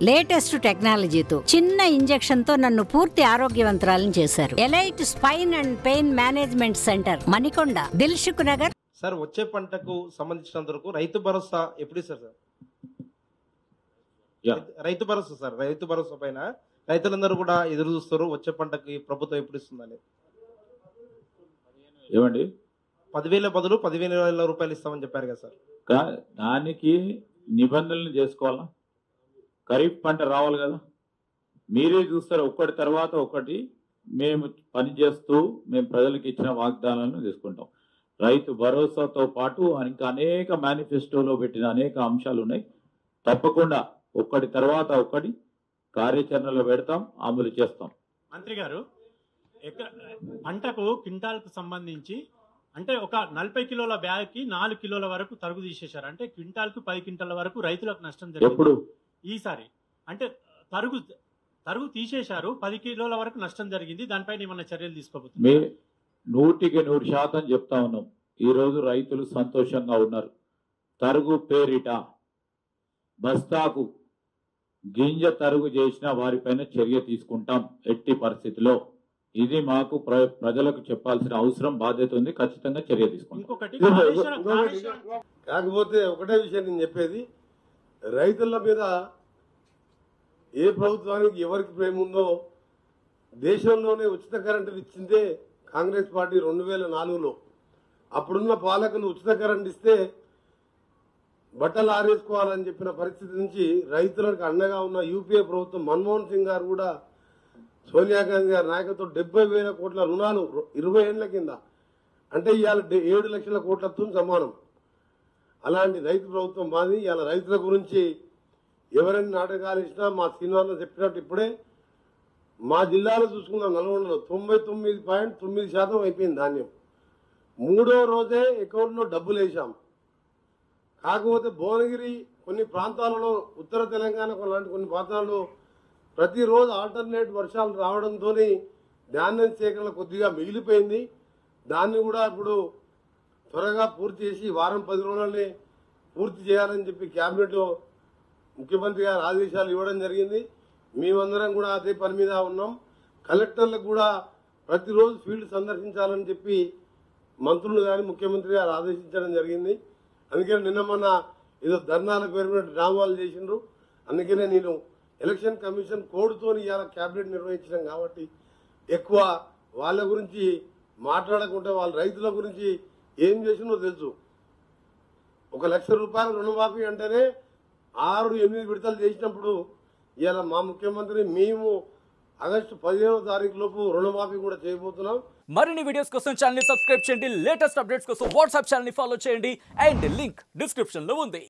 Latest టెక్నాలజీతో చిన్న injection తో నన్ను పూర్తి ఆరోగ్యవంతురాలను చేశారు elite spine and pain management centre Manikonda Dilsukhnagar sir వచ్చే పంటకు సంబంధించినంత వరకు రైతు భరోసా ఎప్పుడు ఇస్తారు సార్ యా. రైతు భరోసా సార్ రైతు భరోసా పైన రైతులందరూ కూడా ఎదురు చూస్తారు వచ్చే పంటకి ప్రభుత్వం ఎప్పుడు ఇస్తుందని ఏమండి పదివేల బదులు పదివేల వేల రూపాయలు ఇస్తామని చెప్పారు కదా సార్ కా- దానికి నిబంధనలు చేసుకోవాలా ఖరీఫ్ పంట రావాలి కదా మీరే చూస్తారు ఒకటి తర్వాత ఒకటి మేము పని చేస్తూ మేము ప్రజలకు ఇచ్చిన వాగ్దానాలను తీసుకుంటాం రైతు భరోసాతో పాటు ఇంకా అనేక మేనిఫెస్టోలో పెట్టిన అనేక అంశాలు ఉన్నాయి తప్పకుండా ఒకటి తర్వాత ఒకటి కార్యాచరణలో పెడతాం అమలు చేస్తాం మంత్రి గారు ఎక్కడ పంటకు క్వింటాల్కు సంబంధించి అంటే ఒక నలభై కిలోల బ్యాగ్కి నాలుగు కిలోల వరకు తరుగు తీసేశారు అంటే క్వింటాల్కు పది క్వింటాల వరకు రైతులకు నష్టం ఎప్పుడు జరిగింది ఈసారి అంటే తరుగు తరుగు తీసేశారు పది కిలోల వరకు నష్టం జరిగింది దానిపైన ఏమైనా చర్యలు మీ తీసుకోబోతుంది నూటికి నూరు శాతం చెప్తా ఉన్నాం ఈరోజు రైతులు సంతోషంగా ఉన్నారు తరుగు పేరిట బస్తాకు గింజ తరుగు చేసిన వారిపైన చర్య తీసుకుంటాం ఎట్టి పరిస్థితిలో ఇది మాకు ప్ర- ప్రజలకు చెప్పాల్సిన అవసరం బాధ్యత ఉంది ఖచ్చితంగా చర్య తీసుకుంటాం ఇంకొకటి ఇంకొకటి- కాళేశ్వరం- ఇంకొకటి- కాళేశ్వరం- కాకపోతే ఒకటే విషయం నేను చెప్పేది రైతుల మీద ఏ ప్రభుత్వానికి ఎవరికి ప్రేమ ఉందో దేశంలోనే ఉచిత కరెంటు ఇచ్చిందే కాంగ్రెస్ పార్టీ రెండు వేల నాలుగులో అప్పుడున్న పాలకులు ఉచిత కరెంట్ ఇస్తే బట్టలు ఆరేసుకోవాలని చెప్పిన పరిస్థితి నుంచి రైతులకు అండగా ఉన్న యూపీఏ ప్రభుత్వం మన్మోహన్ సింగ్ గారు కూడా సోనియా గాంధీ గారి నాయకత్వం డెబ్బై వేల కోట్ల రుణాలు ఇరవై ఏళ్ల కింద అంటే ఇవాళ డె- ఏడు లక్షల కోట్లతో సమానం అలాంటి రైతు ప్రభుత్వం మాది ఇవాళ రైతుల గురించి ఎవరైనా నాటకాలు ఇచ్చినా మా శ్రీనివాస చెప్పినట్టు ఇప్పుడే మా జిల్లాలో చూసుకున్న నల్గొండలో తొంభై తొమ్మిది పాయింట్ తొమ్మిది శాతం అయిపోయింది ధాన్యం మూడో రోజే అకౌంట్లో డబ్బులు వేసాం కాకపోతే భువనగిరి కొన్ని ప్రాంతాలలో ఉత్తర తెలంగాణ లాంటి కొన్ని ప్రాంతాల్లో ప్రతిరోజు ఆల్టర్నేట్ వర్షాలు రావడంతో ధాన్యం సేకరణ కొద్దిగా మిగిలిపోయింది దాన్ని కూడా ఇప్పుడు త్వరగా పూర్తి చేసి వారం పది రోజులనే పూర్తి చేయాలని చెప్పి క్యాబినెట్లో ముఖ్యమంత్రి గారు ఆదేశాలు ఇవ్వడం జరిగింది మేమందరం కూడా అదే పని మీద ఉన్నాం కలెక్టర్లకు కూడా ప్రతిరోజు ఫీల్డ్ సందర్శించాలని చెప్పి మంత్రులు కానీ ముఖ్యమంత్రి గారు ఆదేశించడం జరిగింది అందుకని నిన్న మొన్న ఏదో ధర్నాల పేరు మీద డ్రామాలు చేసిండ్రు అందుకనే నేను ఎలక్షన్ కమిషన్ కోడ్తో ఇవాళ క్యాబినెట్ నిర్వహించినాం కాబట్టి ఎక్కువ వాళ్ళ గురించి మాట్లాడకుండా వాళ్ళ రైతుల గురించి ఏం చేసిందో తెలుసు ఒక లక్ష రూపాయల రుణమాఫీ అంటేనే ఆరు ఎనిమిది విడతలు చేసినప్పుడు ఇవాళ మా ముఖ్యమంత్రి మేము ఆగస్టు పదిహేనవ తారీఖు లోపు రుణమాఫీ కూడా చేయబోతున్నాం మరిన్ని వీడియోస్ కోసం ఛానల్ సబ్స్క్రైబ్ చేయండి లేటెస్ట్ అప్డేట్స్ కోసం వాట్సాప్ ఛానల్ ఫాలో చేయండి అండ్ లింక్ డిస్క్రిప్షన్ లో ఉంది